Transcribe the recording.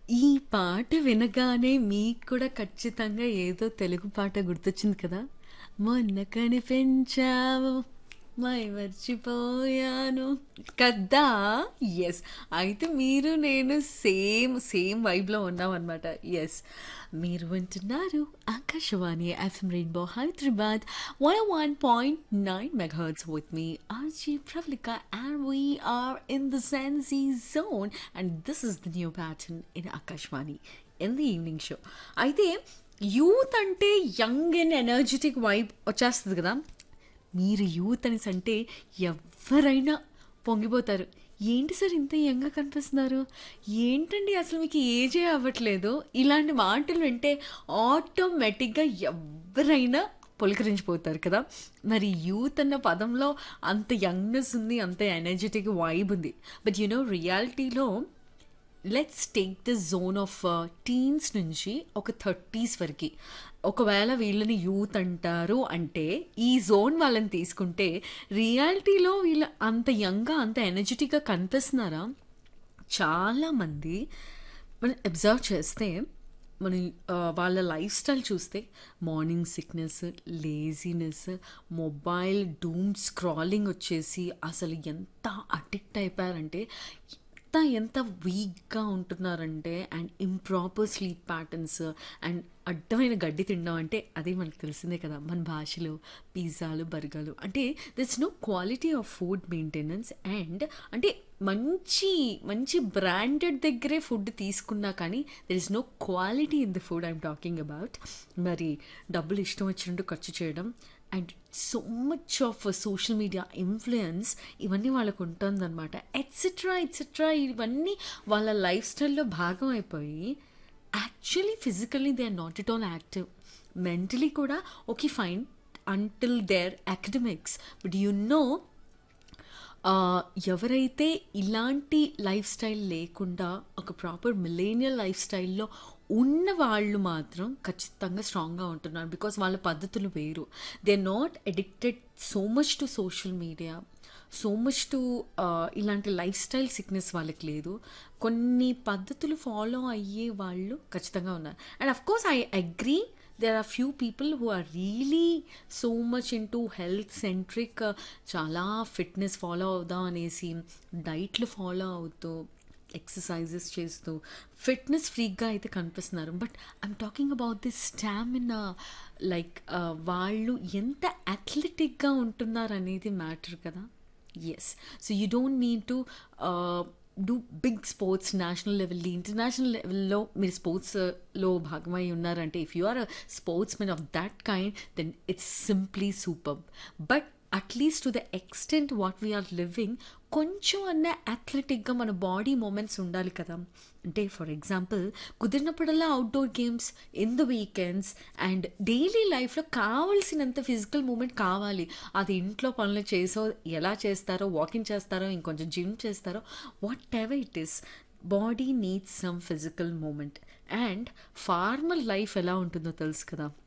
ఈ పాట వినగానే మీకు కూడా ఖచ్చితంగా ఏదో తెలుగు పాట గుర్తొచ్చింది కదా మొన్న కనిపించావు మై మర్చిపోయాను కదా ఎస్ అయితే మీరు నేను సేమ్ సేమ్ వైబ్లో ఉన్నాం అనమాట ఎస్ మీరు వింటున్నారు Akashvani FM rainbow Hyderabad one one point nine megahertz with మీ RJ Pravalika and we are in the Gen Z zone and this is the new pattern in Akashvani in the evening show అయితే యూత్ అంటే యంగ్ అండ్ ఎనర్జెటిక్ వైబ్ వచ్చేస్తుంది కదా మీరు youth అనేసి అంటే ఎవరైనా పొంగిపోతారు ఏంటి సార్ ఇంత యంగా కనిపిస్తున్నారు ఏంటండి అసలు మీకు ఏజే అవ్వట్లేదు ఇలాంటి మాటలు వింటే ఆటోమేటిక్గా ఎవరైనా పులకరించిపోతారు కదా మరి యూత్ అన్న పదంలో అంత యంగ్నెస్ ఉంది అంత ఎనర్జెటిక్ వైబ్ ఉంది బట్ యునో రియాలిటీలో let's take the zone of teens నుంచి ఒక థర్టీస్ వరకు ఒకవేళ వీళ్ళని యూత్ అంటారు అంటే ఈ జోన్ వాళ్ళని తీసుకుంటే రియాలిటీలో వీళ్ళు అంత యంగ్గా అంత ఎనర్జెటిక్గా కనిపిస్తున్నారా చాలామంది మనం అబ్జర్వ్ చేస్తే మన వాళ్ళ లైఫ్ స్టైల్ చూస్తే morning sickness laziness mobile doom scrolling వచ్చేసి అసలు ఎంత అడిక్ట్ అయిపోయారంటే ఎంత ఎంత వీక్గా ఉంటున్నారంటే and improper sleep patterns and అడ్డమైన గడ్డి తినడం అంటే అదే మనకు తెలిసిందే కదా మన భాషలో పిజ్జాలు బర్గర్లు అంటే that's no quality of food maintenance and అంటే మంచి మంచి బ్రాండెడ్ దగ్గరే ఫుడ్ తీసుకున్నా కానీ there is no quality in the food I'm talking about మరి డబ్బులు ఇష్టం వచ్చినట్టు ఖర్చు చేయడం and so much of social media influence ఇవన్నీ వాళ్ళకు ఉంటుందన్నమాట ఎట్సెట్రా ఎట్సెట్రా ఇవన్నీ వాళ్ళ లైఫ్ స్టైల్లో భాగం అయిపోయి actually physically they are not at all active mentally కూడా okay fine until there academics but you know ఎవరైతే ఇలాంటి లైఫ్ స్టైల్ లేకుండా ఒక ప్రాపర్ మిలేనియల్ లైఫ్ స్టైల్లో ఉన్న వాళ్ళు మాత్రం ఖచ్చితంగా స్ట్రాంగ్గా ఉంటున్నారు బికాస్ వాళ్ళ పద్ధతులు వేరు they are not addicted so much to social media so much to ఇలాంటి లైఫ్ స్టైల్ సిక్నెస్ వాళ్ళకి లేదు కొన్ని పద్ధతులు ఫాలో అయ్యే వాళ్ళు ఖచ్చితంగా ఉన్నారు and of course I agree there are few people who are really so much into health centric చాలా ఫిట్నెస్ ఫాలో అవుదాం అనేసి డైట్లు ఫాలో అవుతూ ఎక్సర్సైజెస్ చేస్తూ ఫిట్నెస్ ఫ్రీక్గా అయితే కనిపిస్తున్నారు but I'm talking about this stamina like వాళ్ళు ఎంత అథ్లెటిక్గా ఉంటున్నారు అనేది మ్యాటర్ కదా yes so you don't need to do big sports national level international లెవెల్లో మీరు స్పోర్ట్స్లో భాగమై ఉన్నారంటే if you are a sportsmen of that kind then it's simply super but at least to the extent what we are living కొంచెం అన్న అథ్లెటిక్గా మన body movements ఉండాలి కదా అంటే ఫర్ ఎగ్జాంపుల్ కుదిరినప్పుడల్లా outdoor games in the weekends and daily లైఫ్లో కావాల్సినంత ఫిజికల్ మూమెంట్ కావాలి అది ఇంట్లో పనులు చేసో ఎలా చేస్తారో వాకింగ్ చేస్తారో ఇంకొంచెం జిమ్ చేస్తారో whatever it is body needs some physical movement and formal life ఎలా ఉంటుందో తెలుసు కదా